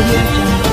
audio jungle.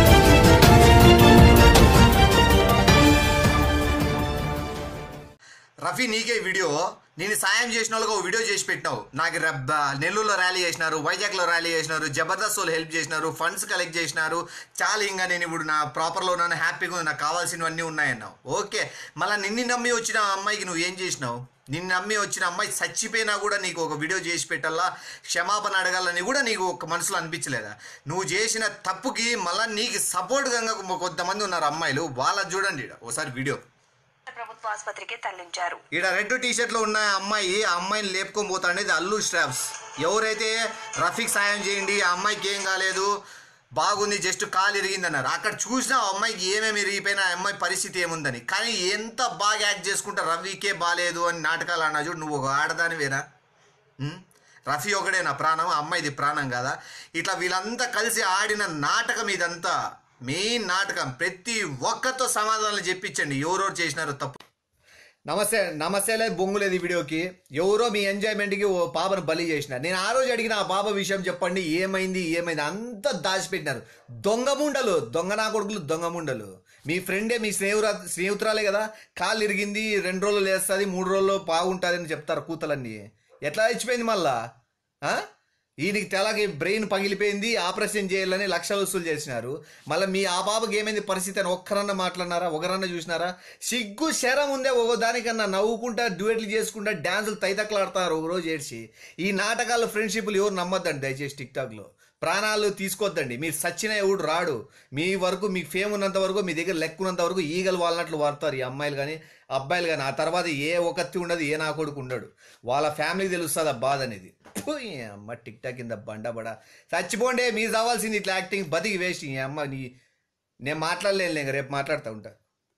Rafi నీకే video నేను సాయం చేసిన వాళ్ళకి ఒక వీడియో చేసి పెట్టినావు నాకు రబ్బ నెల్లూరులో ర్యాలీ చేసినారు వైజాగ్లో ర్యాలీ చేసినారు జబర్దస్త్ వాళ్ళు హెల్ప్ చేసినారు ఫండ్స్ కలెక్ట్ చేసినారు చాలా ఇంకా నేను ఇప్పుడు నా ప్రాపర్లో ఉన్నాను హ్యాపీగా ఉంది నాకు కావాల్సినవన్నీ ఉన్నాయన్నావు ఓకే మళ్ళీ నిన్ను నమ్మి వచ్చిన అమ్మాయికి నువ్వు ఏం చేసినావు నిన్ను నమ్మి వచ్చిన అమ్మాయి చచ్చిపోయినా కూడా నీకు ఒక వీడియో చేసి పెట్టాలా క్షమాపణ అడగాలని కూడా నీకు ఒక మనసులో అనిపించలేదా నువ్వు చేసిన తప్పుకి మళ్ళీ నీకు సపోర్ట్గా కొంతమంది ఉన్నారు అమ్మాయిలు వాళ్ళది చూడండి ఈడ ఒకసారి వీడియో ప్రభుత్వ ఆసుపత్రికి తరలించారు ఈడ రెడ్ టీ షర్ట్ లో ఉన్న అమ్మాయి ఆ అమ్మాయిని లేపుకొని పోతా అనేది అల్లు స్ట్రాప్స్ ఎవరైతే రఫీక్ సాయం చేయండి ఆ అమ్మాయికి ఏం కాలేదు బాగుంది జస్ట్ కాలు ఇరిగింది అన్నారు అక్కడ చూసినా ఆ అమ్మాయికి ఏమేమి ఇరిగిపోయినా ఆ అమ్మాయి పరిస్థితి ఏముందని కానీ ఎంత బాగా యాక్ట్ చేసుకుంటా రఫీకే బాగాలేదు అని నాటకాలు అన్నా చూడు నువ్వు ఒక ఆడదానివేనా ఉం? రఫీ ఒకడే నా ప్రాణం ఆ అమ్మాయిది ప్రాణం కదా ఇట్లా వీళ్ళంతా కలిసి ఆడిన నాటకం ఇదంతా మెయిన్ నాటకం ప్రతి ఒక్కరితో సమాధానాలు చెప్పించండి ఎవరెవరు చేసినారో తప్పు నమస్తే నమస్తే లేదు బొంగు లేదు ఈ వీడియోకి ఎవరో మీ ఎంజాయ్మెంట్కి ఓ పాపను బలి చేసినారు నేను ఆ రోజు అడిగిన ఆ పాప విషయం చెప్పండి ఏమైంది ఏమైంది అంతా దాచిపెట్టినారు దొంగ ముండలు దొంగ నా కొడుకులు దొంగ ముండలు మీ ఫ్రెండే మీ స్నేహితురా స్నేహితురాలే కదా కాళ్ళు ఇరిగింది రెండు రోజులు లేస్తుంది మూడు రోజులు బాగుంటుంది అని చెప్తారు కూతలన్నీ ఎట్లా ఇచ్చిపోయింది మళ్ళా ఆ? ఈయనకి తెలకి బ్రెయిన్ పగిలిపోయింది ఆపరేషన్ చేయాలని లక్షలు వసూలు చేసినారు మళ్ళీ మీ ఆ బాబుకి ఏమైంది పరిస్థితి అని ఒక్కరన్నా మాట్లాడినారా ఒకరన్నా చూసినారా సిగ్గు శరం ఉందే ఒక దానికన్నా నవ్వుకుంటా డ్యూయట్లు చేసుకుంటా డ్యాన్సులు తైతక్కలాడతారు ఒక రోజు ఏడ్చి ఈ నాటకాలు ఫ్రెండ్షిప్లు ఎవరు నమ్మొద్దండి దయచేసి టిక్ టాక్లో ప్రాణాలు తీసుకోవద్దండి మీరు సచ్చిన ఎవడు రాడు మీ వరకు మీకు ఫేమ్ ఉన్నంత వరకు మీ దగ్గర లెక్క ఉన్నంత వరకు ఈగలు వాళ్ళనట్లు వాడతారు ఈ అమ్మాయిలు కానీ అబ్బాయిలు కానీ ఆ తర్వాత ఏ ఒక్కత్తి ఉండదు ఏ నా కొడుకు ఉండడు వాళ్ళ ఫ్యామిలీకి తెలుస్తుంది ఆ బాధ అనేది ఫు, ఈ అమ్మ టిక్ టాక్ కింద బండబడ చచ్చిపోండి మీరు కావాల్సింది ఇట్లా యాక్టింగ్ బతికి వేస్ట్ ఈ అమ్మ నీ నేను మాట్లాడలేను ఇంకా రేపు మాట్లాడుతూ ఉంటా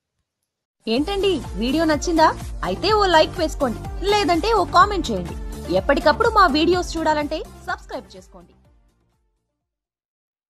ఏంటండి వీడియో నచ్చిందా అయితే ఓ లైక్ వేసుకోండి లేదంటే ఓ కామెంట్ చేయండి ఎప్పటికప్పుడు మా వీడియోస్ చూడాలంటే సబ్స్క్రైబ్ చేసుకోండి